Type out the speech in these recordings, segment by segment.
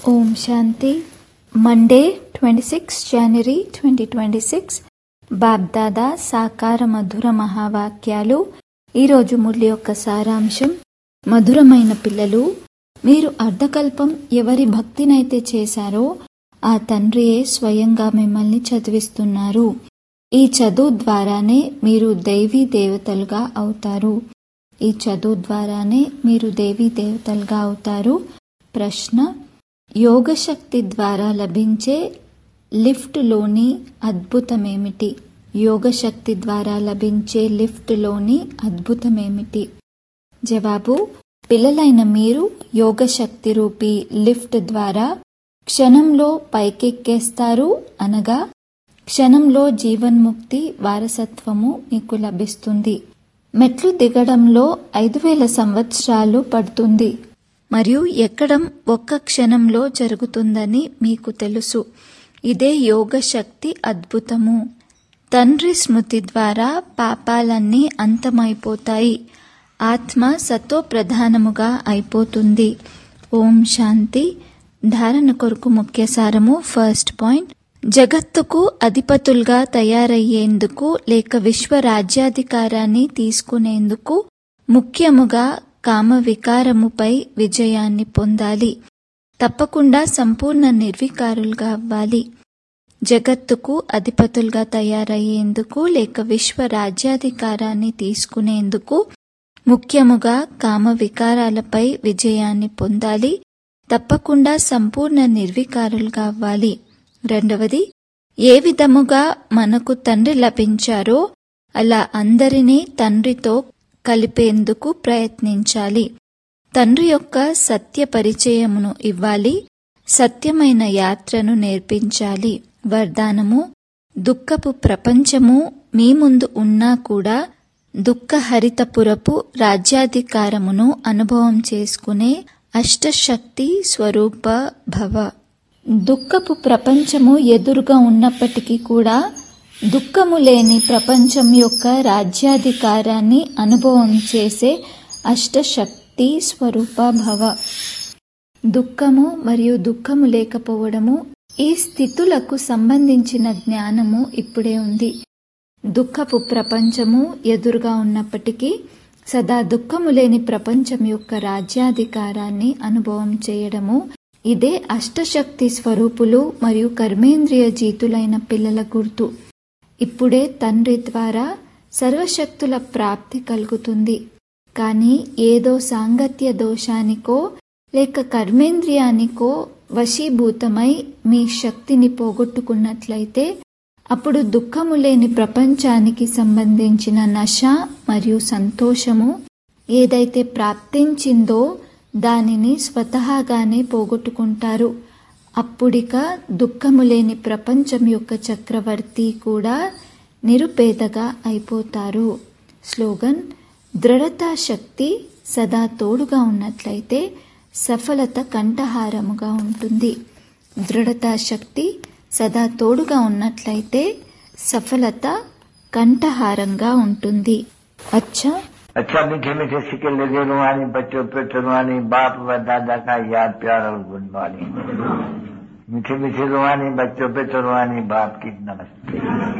ఓం Shanti Monday twenty six January twenty twenty six Bapdada సాకార మధుర మహావాక్యాలు ఈరోజు మురళి యొక్క సారాంశం మధురమైన పిల్లలు మీరు అర్ధకల్పం ఎవరి భక్తినైతే చేశారో ఆ తండ్రియే స్వయంగా మిమ్మల్ని చదివిస్తున్నారు ఈ చదువు ద్వారానే మీరు దైవీ దేవతలుగా అవుతారు ఈ చదువు ద్వారానే మీరు దేవీ దేవతలుగా అవుతారు ప్రశ్న యోగశక్తి ద్వారా లభించే లిఫ్ట్లోని అద్భుతమేమిటి యోగశక్తి ద్వారా లభించే లిఫ్ట్లోని అద్భుతమేమిటి జవాబు పిల్లలైన మీరు యోగశక్తి రూపీ లిఫ్ట్ ద్వారా క్షణంలో పైకెక్కేస్తారు అనగా క్షణంలో జీవన్ముక్తి వారసత్వము మీకు లభిస్తుంది మెట్లు దిగడంలో ఐదు వేల సంవత్సరాలు పడుతుంది మరియు ఎక్కడం ఒక్క క్షణంలో జరుగుతుందని మీకు తెలుసు ఇదే యోగ శక్తి అద్భుతము తండ్రి స్మృతి ద్వారా పాపాలన్నీ అంతమైపోతాయి ఆత్మ సతో ప్రధానముగా అయిపోతుంది ఓం శాంతి ధారణ కొరకు ముఖ్య సారము ఫస్ట్ పాయింట్ జగత్తుకు అధిపతులుగా తయారయ్యేందుకు లేక విశ్వ రాజ్యాధికారాన్ని తీసుకునేందుకు ముఖ్యముగా కామ వికారముపై విజయాన్ని పొందాలి తప్పకుండా సంపూర్ణ నిర్వికారులుగా అవ్వాలి జగత్తుకు అధిపతులుగా తయారయ్యేందుకు లేక విశ్వ రాజ్యాధికారాన్ని తీసుకునేందుకు ముఖ్యముగా కామ వికారాలపై విజయాన్ని పొందాలి తప్పకుండా సంపూర్ణ నిర్వికారులుగా అవ్వాలి రెండవది ఏ విధముగా మనకు తండ్రి లభించారో అలా అందరినీ తండ్రితో కలిపేందుకు ప్రయత్నించాలి తండ్రి యొక్క సత్య పరిచయమును ఇవ్వాలి సత్యమైన యాత్రను నేర్పించాలి వరదానము దుఃఖపు ప్రపంచము మీ ముందు ఉన్నా కూడా దుఃఖహరితపురపు రాజ్యాధికారమును అనుభవం చేసుకునే అష్టశక్తి స్వరూప భవ దుఃఖపు ప్రపంచము ఎదురుగా ఉన్నప్పటికీ కూడా దుఃఖము లేని ప్రపంచం యొక్క రాజ్యాధికారాన్ని అనుభవం చేసే అష్టశక్తి స్వరూప భవ దుఃఖము మరియు దుఃఖము లేకపోవడము ఈ స్థితులకు సంబంధించిన జ్ఞానము ఇప్పుడే ఉంది దుఃఖపు ప్రపంచము ఎదురుగా ఉన్నప్పటికీ సదా దుఃఖము లేని ప్రపంచం యొక్క రాజ్యాధికారాన్ని అనుభవం చేయడము ఇదే అష్టశక్తి స్వరూపులు మరియు కర్మేంద్రియ జీతులైన పిల్లల గుర్తు ఇప్పుడే తండ్రి ద్వారా సర్వశక్తుల ప్రాప్తి కలుగుతుంది కానీ ఏదో సాంగత్య దోషానికో లేక కర్మేంద్రియానికో వశీభూతమై మీ శక్తిని పోగొట్టుకున్నట్లయితే అప్పుడు దుఃఖము లేని ప్రపంచానికి సంబంధించిన నశ మరియు సంతోషము ఏదైతే ప్రాప్తించిందో దానిని స్వతహాగానే పోగొట్టుకుంటారు అప్పుడిక దుఃఖము లేని ప్రపంచం యొక్క చక్రవర్తి కూడా నిరుపేదగా అయిపోతారు స్లోగన్ దృఢతా శక్తి సదా తోడుగా ఉన్నట్లయితే సఫలత కంఠహారముగా ఉంటుంది దృఢతా శక్తి సదా తోడుగా ఉన్నట్లయితే సఫలత కంఠహారంగా ఉంటుంది అచ్చా अच्छा मीठे मीठे सिक्के लगे रुहानी बच्चों पे रुहानी बाप व दादा का याद प्यार और गुड मॉर्निंग मीठे मीठे रुहानी बच्चों पे रुहानी बाप की नमस्ते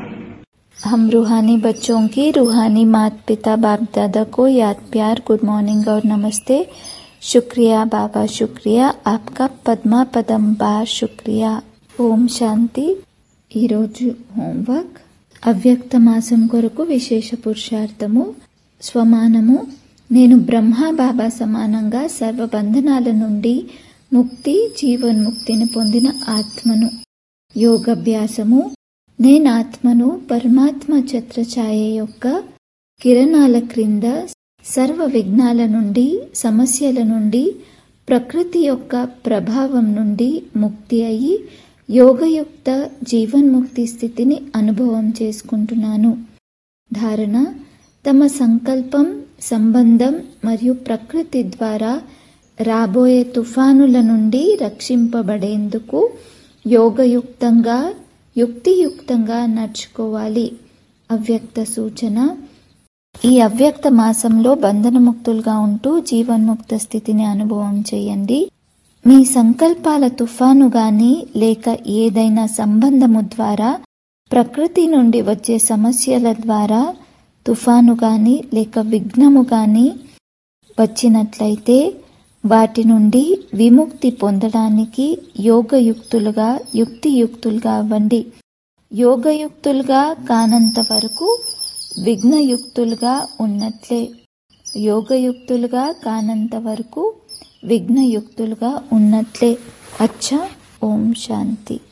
हम रूहानी बच्चों की रूहानी माता पिता बाप दादा को याद प्यार गुड मॉर्निंग और नमस्ते शुक्रिया बाबा शुक्रिया आपका पद्मा पदम बार शुक्रिया ఓం శాంతి ఈరోజు హోంవర్క్ అవ్యక్త మాసం కొరకు విశేష పురుషార్థము స్వమానము నేను బ్రహ్మ బాబా సమానంగా సర్వబంధనాల నుండి ముక్తి జీవన్ముక్తిని పొందిన ఆత్మను యోగభ్యాసము నేను ఆత్మను పరమాత్మ ఛత్రఛాయ యొక్క కిరణాల క్రింద సర్వ విఘ్నాల నుండి సమస్యల నుండి ప్రకృతి యొక్క ప్రభావం నుండి ముక్తి అయి యోగయుక్త జీవన్ముక్తి స్థితిని అనుభవం చేసుకుంటున్నాను ధారణ తమ సంకల్పం సంబంధం మరియు ప్రకృతి ద్వారా రాబోయే తుఫానుల నుండి రక్షింపబడేందుకు యోగయుక్తంగా యుక్తియుక్తంగా నడుచుకోవాలి అవ్యక్త సూచన ఈ అవ్యక్త మాసంలో బంధనముక్తులుగా ఉంటూ జీవన్ముక్త స్థితిని అనుభవం చేయండి మీ సంకల్పాల తుఫాను గాని లేక ఏదైనా సంబంధము ద్వారా ప్రకృతి నుండి వచ్చే సమస్యల ద్వారా తుఫాను గాని లేక విఘ్నము గాని వచ్చినట్లయితే వాటి నుండి విముక్తి పొందడానికి యోగయుక్తులుగా యుక్తియుక్తులుగా అవ్వండి యోగయుక్తులుగా కానంత వరకు విఘ్నయుక్తులుగా ఉన్నట్లే యోగయుక్తులుగా కానంత వరకు విఘ్నయుక్తులుగా ఉన్నట్లే అచ్చా ఓం శాంతి